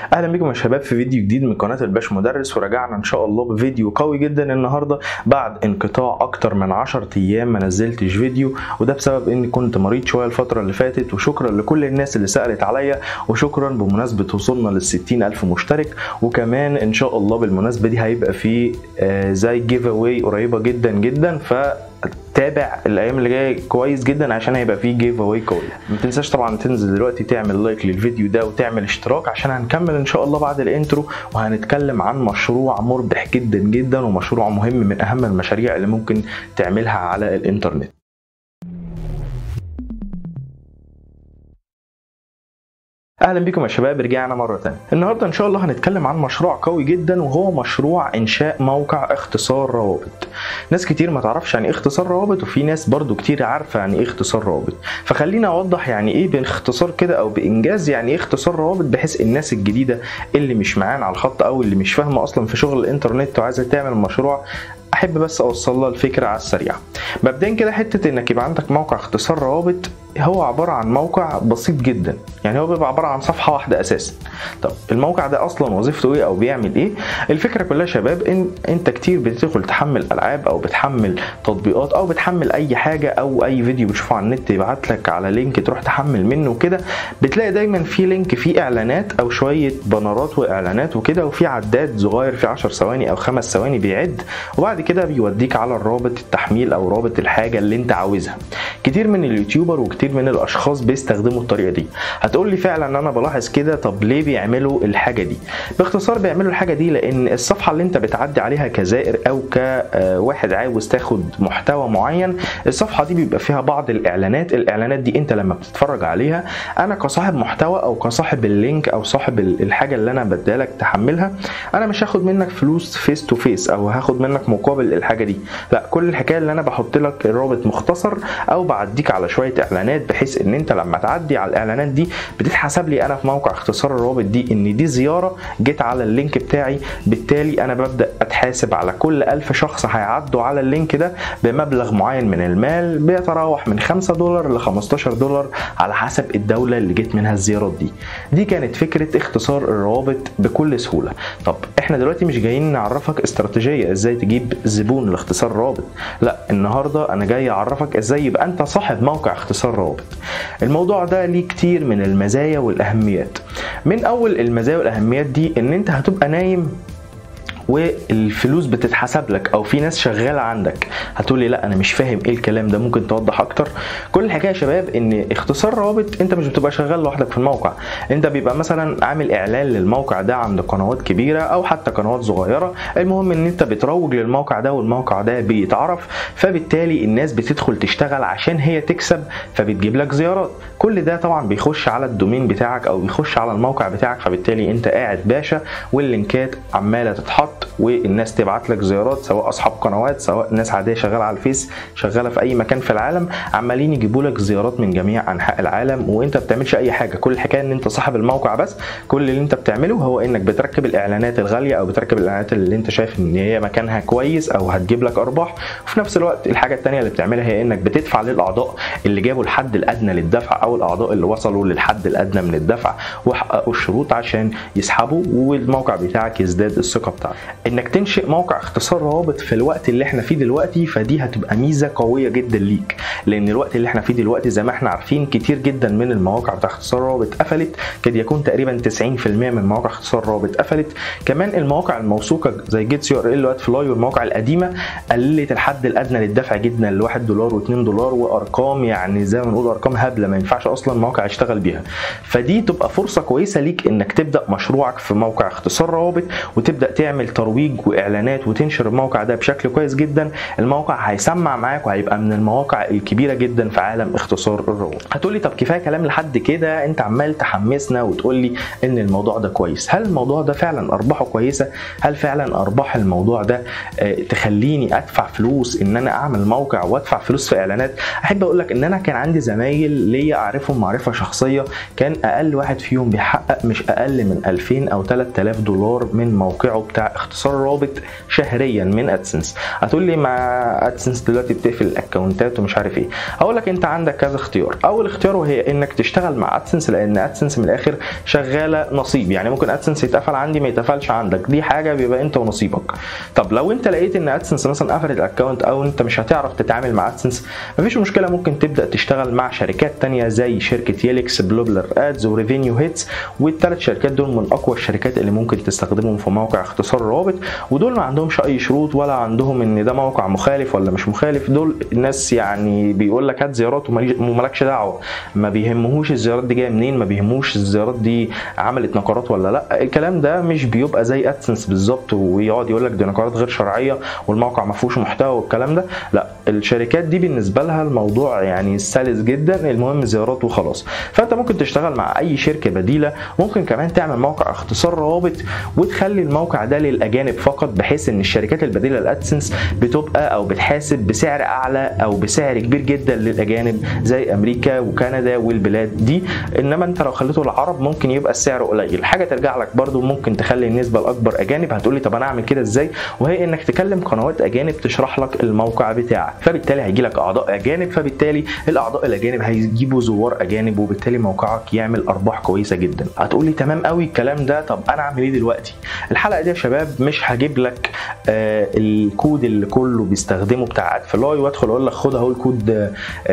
اهلا بكم يا شباب في فيديو جديد من قناه الباش مدرس ورجعنا ان شاء الله بفيديو قوي جدا النهارده بعد انقطاع اكتر من 10 ايام ما نزلتش فيديو وده بسبب اني كنت مريض شويه الفتره اللي فاتت وشكرا لكل الناس اللي سالت عليا وشكرا بمناسبه وصولنا لل 60 الف مشترك وكمان ان شاء الله بالمناسبه دي هيبقى في آه، زي جيف اواي قريبه جدا جدا ف تابع الايام اللي جايه كويس جدا عشان هيبقى فيه جيف اواي قوي ما تنساش طبعا تنزل دلوقتي تعمل لايك للفيديو ده وتعمل اشتراك عشان هنكمل ان شاء الله بعد الانترو وهنتكلم عن مشروع مربح جدا جدا ومشروع مهم من اهم المشاريع اللي ممكن تعملها على الانترنت اهلا بكم يا شباب رجعنا مره تانية النهارده ان شاء الله هنتكلم عن مشروع قوي جدا وهو مشروع انشاء موقع اختصار روابط ناس كتير ما تعرفش يعني ايه اختصار روابط وفي ناس برضو كتير عارفه يعني ايه اختصار روابط فخلينا اوضح يعني ايه باختصار كده او بانجاز يعني ايه اختصار روابط بحيث الناس الجديده اللي مش معانا على الخط او اللي مش فاهمه اصلا في شغل الانترنت وعايزه تعمل مشروع احب بس اوصل لها الفكره على السريع مبدئيا كده حته انك يبقى عندك موقع اختصار روابط هو عباره عن موقع بسيط جدا يعني هو بيبقى عباره عن صفحه واحده اساسا طب الموقع ده اصلا وظيفته ايه او بيعمل ايه الفكره كلها يا شباب ان انت كتير بتدخل تحمل العاب او بتحمل تطبيقات او بتحمل اي حاجه او اي فيديو بتشوفه على النت يبعت لك على لينك تروح تحمل منه وكده بتلاقي دايما في لينك فيه اعلانات او شويه بانرات واعلانات وكده وفي عداد صغير في 10 ثواني او 5 ثواني بيعد وبعد كده بيوديك على الرابط التحميل او رابط الحاجه اللي انت عاوزها كتير من اليوتيوبر وكتير من الاشخاص بيستخدموا الطريقه دي هتقول لي فعلا انا بلاحظ كده طب ليه بيعملوا الحاجه دي باختصار بيعملوا الحاجه دي لان الصفحه اللي انت بتعدي عليها كزائر او كواحد عاوز تاخد محتوى معين الصفحه دي بيبقى فيها بعض الاعلانات الاعلانات دي انت لما بتتفرج عليها انا كصاحب محتوى او كصاحب اللينك او صاحب الحاجه اللي انا بدالك تحملها انا مش هاخد منك فلوس فيس تو فيس او هاخد منك مقابل الحاجه دي لا كل الحكايه اللي انا بحط لك الرابط مختصر او بعديك على شويه اعلانات بحيث ان انت لما تعدي على الاعلانات دي بتتحسب لي انا في موقع اختصار الرابط دي ان دي زياره جيت على اللينك بتاعي بالتالي انا ببدا اتحاسب على كل ألف شخص هيعدوا على اللينك ده بمبلغ معين من المال بيتراوح من 5 دولار ل 15 دولار على حسب الدوله اللي جيت منها الزيارات دي دي كانت فكره اختصار الروابط بكل سهوله طب احنا دلوقتي مش جايين نعرفك استراتيجيه ازاي تجيب زبون لاختصار رابط لا النهارده انا جاي اعرفك ازاي يبقى انت صاحب موقع اختصار رابط الموضوع ده ليه كتير من المزايا والاهميات من اول المزايا والاهميات دي ان انت هتبقى نايم والفلوس بتتحسب لك او في ناس شغاله عندك هتقول لي لا انا مش فاهم ايه الكلام ده ممكن توضح اكتر كل الحكايه يا شباب ان اختصار روابط انت مش بتبقى شغال لوحدك في الموقع انت بيبقى مثلا عامل اعلان للموقع ده عند قنوات كبيره او حتى قنوات صغيره المهم ان انت بتروج للموقع ده والموقع ده بيتعرف فبالتالي الناس بتدخل تشتغل عشان هي تكسب فبتجيب لك زيارات كل ده طبعا بيخش على الدومين بتاعك او بيخش على الموقع بتاعك فبالتالي انت قاعد باشا واللينكات عماله تتحط والناس تبعت لك زيارات سواء اصحاب قنوات سواء ناس عاديه شغاله على الفيس شغاله في اي مكان في العالم عمالين يجيبوا لك زيارات من جميع انحاء العالم وانت بتعملش اي حاجه كل الحكايه ان انت صاحب الموقع بس كل اللي انت بتعمله هو انك بتركب الاعلانات الغاليه او بتركب الاعلانات اللي انت شايف ان هي مكانها كويس او هتجيب لك ارباح وفي نفس الوقت الحاجه الثانيه اللي بتعملها هي انك بتدفع للاعضاء اللي جابوا الحد الادنى للدفع او الاعضاء اللي وصلوا للحد الادنى من الدفع وحققوا الشروط عشان يسحبوا والموقع بتاعك يزداد الثقه بتاعته انك تنشئ موقع اختصار روابط في الوقت اللي احنا فيه دلوقتي فدي هتبقى ميزه قويه جدا ليك لان الوقت اللي احنا فيه دلوقتي زي ما احنا عارفين كتير جدا من المواقع بتاع اختصار روابط قفلت قد يكون تقريبا 90% من مواقع اختصار روابط قفلت كمان المواقع الموثوقه زي جيتس يو ار ال وات فلاي والمواقع القديمه قللت الحد الادنى للدفع جدا ل 1 دولار و2 دولار وارقام يعني زي ما نقول ارقام هبله ما ينفعش اصلا موقع يشتغل بيها فدي تبقى فرصه كويسه ليك انك تبدا مشروعك في موقع اختصار روابط وتبدا تعمل ترويج واعلانات وتنشر الموقع ده بشكل كويس جدا الموقع هيسمع معاك وهيبقى من المواقع الكبيره جدا في عالم اختصار الروابط هتقولي طب كفايه كلام لحد كده انت عمال تحمسنا وتقول لي ان الموضوع ده كويس هل الموضوع ده فعلا ارباحه كويسه هل فعلا ارباح الموضوع ده آه، تخليني ادفع فلوس ان انا اعمل موقع وادفع فلوس في اعلانات احب اقول لك ان انا كان عندي زمايل ليا اعرفهم معرفه شخصيه كان اقل واحد فيهم بيحقق مش اقل من 2000 او 3000 دولار من موقعه بتاع اختصار رابط شهريا من ادسنس هتقول لي ما ادسنس دلوقتي بتقفل الاكونتات ومش عارف ايه هقول لك انت عندك كذا اختيار اول اختيار وهي انك تشتغل مع ادسنس لان ادسنس من الاخر شغاله نصيب يعني ممكن ادسنس يتقفل عندي ما يتقفلش عندك دي حاجه بيبقى انت ونصيبك طب لو انت لقيت ان ادسنس مثلا قفلت الاكونت او انت مش هتعرف تتعامل مع ادسنس مفيش مشكله ممكن تبدا تشتغل مع شركات تانية زي شركه يليكس بلوبلر ادز وريفينيو هيتس والثلاث شركات دول من اقوى الشركات اللي ممكن تستخدمهم في موقع اختصار الروابط ودول ما عندهمش اي شروط ولا عندهم ان ده موقع مخالف ولا مش مخالف دول الناس يعني بيقول لك هات زيارات ومالكش دعوه ما بيهمهوش الزيارات دي جايه منين ما بيهموش الزيارات دي عملت نقرات ولا لا الكلام ده مش بيبقى زي ادسنس بالظبط ويقعد يقول لك دي نقرات غير شرعيه والموقع ما فيهوش محتوى والكلام ده لا الشركات دي بالنسبه لها الموضوع يعني سلس جدا المهم زيارات وخلاص فانت ممكن تشتغل مع اي شركه بديله ممكن كمان تعمل موقع اختصار روابط وتخلي الموقع ده للاجانب فقط بحيث ان الشركات البديله للادسنس بتبقى او بتحاسب بسعر اعلى او بسعر كبير جدا للاجانب زي امريكا وكندا والبلاد دي انما انت لو خليته العرب ممكن يبقى السعر قليل حاجه ترجع لك برده ممكن تخلي النسبه الاكبر اجانب هتقولي طب انا اعمل كده ازاي وهي انك تكلم قنوات اجانب تشرح لك الموقع بتاعك فبالتالي هيجي لك اعضاء اجانب فبالتالي الاعضاء الاجانب هيجيبوا زوار اجانب وبالتالي موقعك يعمل ارباح كويسه جدا هتقولي تمام قوي الكلام ده طب انا اعمل ايه دلوقتي الحلقه دي يا شباب مش هجيب لك آه الكود اللي كله بيستخدمه بتاع ادفلاي وادخل اقول لك خد اهو الكود آه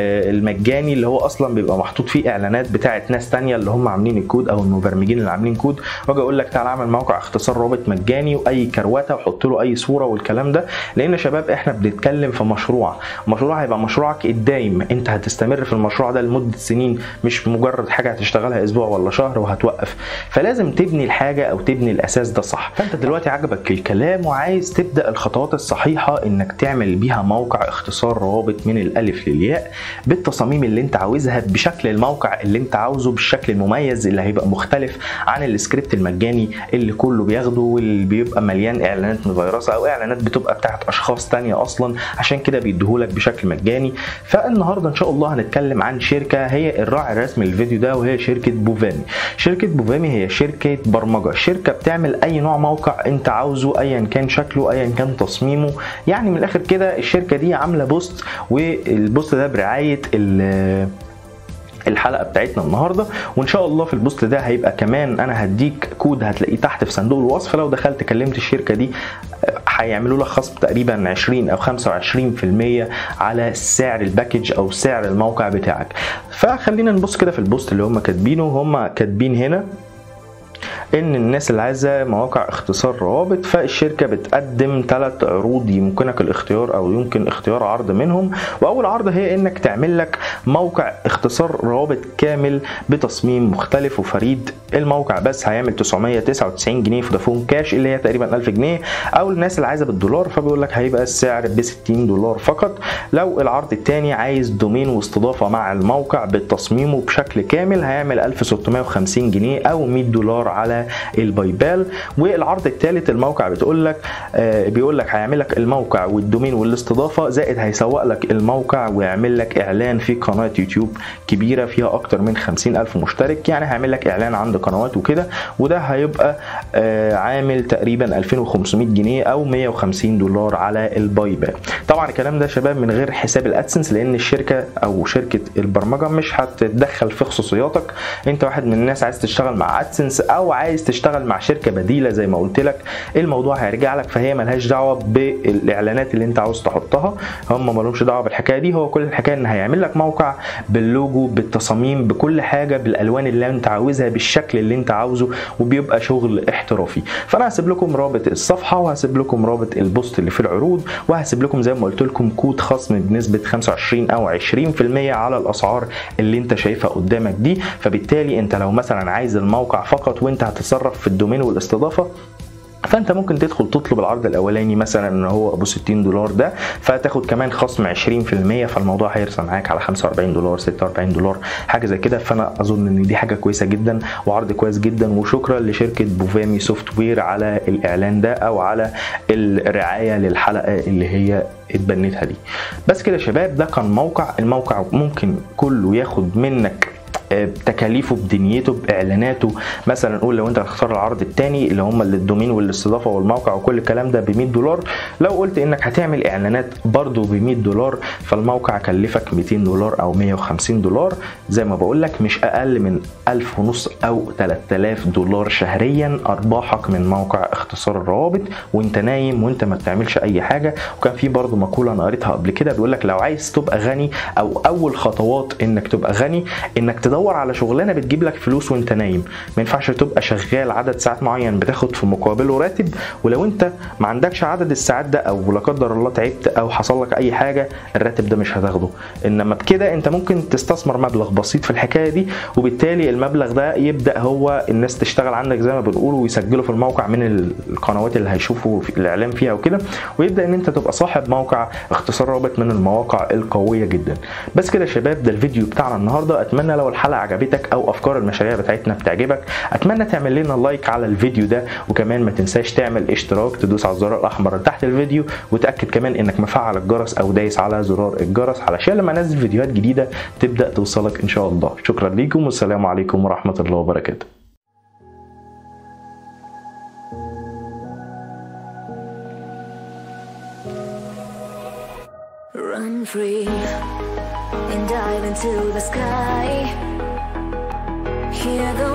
المجاني اللي هو اصلا بيبقى محطوط فيه اعلانات بتاعه ناس تانية اللي هم عاملين الكود او المبرمجين اللي عاملين كود واجي اقول لك تعالى اعمل موقع اختصار رابط مجاني واي كروته وحط له اي صوره والكلام ده لان يا شباب احنا بنتكلم في مشروع مشروع هيبقى مشروعك الدايم انت هتستمر في المشروع ده لمده سنين مش مجرد حاجه هتشتغلها اسبوع ولا شهر وهتوقف فلازم تبني الحاجه او تبني الاساس ده صح فانت دلوقتي عجبك الكلام وعايز تبدا الخطوات الصحيحه انك تعمل بيها موقع اختصار روابط من الالف للياء بالتصاميم اللي انت عاوزها بشكل الموقع اللي انت عاوزه بالشكل المميز اللي هيبقى مختلف عن السكريبت المجاني اللي كله بياخده واللي بيبقى مليان اعلانات مفيرسه او اعلانات بتبقى بتاعت اشخاص تانية اصلا عشان كده بيديهولك بشكل مجاني فالنهارده ان شاء الله هنتكلم عن شركه هي الراعي الرسمي للفيديو ده وهي شركه بوفامي شركه بوفامي هي شركه برمجه شركه بتعمل اي نوع موقع انت عاوزه ايا كان شكله ايا كان تصميمه يعني من الاخر كده الشركه دي عامله بوست والبوست ده برعايه الحلقه بتاعتنا النهارده وان شاء الله في البوست ده هيبقى كمان انا هديك كود هتلاقيه تحت في صندوق الوصف لو دخلت كلمت الشركه دي هيعملوا لك خصم تقريبا 20 او 25% على سعر الباكج او سعر الموقع بتاعك فخلينا نبص كده في البوست اللي هم كاتبينه هم كاتبين هنا ان الناس اللي عايزه مواقع اختصار روابط فالشركه بتقدم ثلاث عروض يمكنك الاختيار او يمكن اختيار عرض منهم واول عرض هي انك تعمل لك موقع اختصار روابط كامل بتصميم مختلف وفريد الموقع بس هيعمل 999 جنيه فودافون كاش اللي هي تقريبا 1000 جنيه او الناس اللي عايزه بالدولار فبيقول لك هيبقى السعر ب 60 دولار فقط لو العرض الثاني عايز دومين واستضافه مع الموقع بتصميمه بشكل كامل هيعمل 1650 جنيه او 100 دولار على الباي بال والعرض الثالث الموقع بتقول لك آه بيقول لك هيعمل لك الموقع والدومين والاستضافه زائد هيسوق لك الموقع ويعمل لك اعلان في قناه يوتيوب كبيره فيها اكتر من 50 الف مشترك يعني هيعمل لك اعلان عند قنوات وكده وده هيبقى آه عامل تقريبا 2500 جنيه او 150 دولار على الباي بال طبعا الكلام ده شباب من غير حساب الادسنس لان الشركه او شركه البرمجه مش هتتدخل في خصوصياتك انت واحد من الناس عايز تشتغل مع ادسنس او عايز تشتغل مع شركه بديله زي ما قلت لك الموضوع هيرجع لك فهي ملهاش دعوه بالاعلانات اللي انت عاوز تحطها هم مالهمش دعوه بالحكايه دي هو كل الحكايه ان هيعمل لك موقع باللوجو بالتصاميم بكل حاجه بالالوان اللي انت عاوزها بالشكل اللي انت عاوزه وبيبقى شغل احترافي فانا هسيب لكم رابط الصفحه وهسيب لكم رابط البوست اللي في العروض وهسيب لكم زي ما قلت لكم كود خصم بنسبه 25 او 20% على الاسعار اللي انت شايفها قدامك دي فبالتالي انت لو مثلا عايز الموقع فقط وانت هتتصرف في الدومين والاستضافه فانت ممكن تدخل تطلب العرض الاولاني مثلا ان هو ابو 60 دولار ده فتاخد كمان خصم 20% فالموضوع هيرسى معاك على 45 دولار 46 دولار حاجه زي كده فانا اظن ان دي حاجه كويسه جدا وعرض كويس جدا وشكرا لشركه بوفامي سوفت وير على الاعلان ده او على الرعايه للحلقه اللي هي اتبنتها دي بس كده يا شباب ده كان موقع الموقع ممكن كله ياخد منك بتكاليفه بدنيته باعلاناته مثلا نقول لو انت هتختار العرض الثاني اللي هم الدومين والاستضافه والموقع وكل الكلام ده ب 100 دولار لو قلت انك هتعمل اعلانات برضه ب 100 دولار فالموقع كلفك 200 دولار او 150 دولار زي ما بقول لك مش اقل من 1000 ونص او 3000 دولار شهريا ارباحك من موقع اختصار الروابط وانت نايم وانت ما بتعملش اي حاجه وكان في برضه مقوله انا قريتها قبل كده بيقول لك لو عايز تبقى غني او اول خطوات انك تبقى غني انك تدور على شغلانه بتجيب لك فلوس وانت نايم ما ينفعش تبقى شغال عدد ساعات معين بتاخد في مقابله راتب ولو انت ما عندكش عدد الساعات ده او لا قدر الله تعبت او حصل لك اي حاجه الراتب ده مش هتاخده انما بكده انت ممكن تستثمر مبلغ بسيط في الحكايه دي وبالتالي المبلغ ده يبدا هو الناس تشتغل عندك زي ما بنقول ويسجلوا في الموقع من القنوات اللي هيشوفوا في الاعلام فيها وكده ويبدا ان انت تبقى صاحب موقع اختصار رابط من المواقع القويه جدا بس كده يا شباب ده الفيديو بتاعنا النهارده اتمنى لو الحلقه عجبتك او افكار المشاريع بتاعتنا بتعجبك اتمنى تعمل لنا لايك على الفيديو ده وكمان ما تنساش تعمل اشتراك تدوس على الزرار الاحمر تحت الفيديو وتاكد كمان انك مفعل الجرس او دايس على زرار الجرس علشان لما انزل فيديوهات جديده تبدا توصلك ان شاء الله شكرا ليكم والسلام عليكم ورحمه الله وبركاته Run free and dive into the sky. Hear the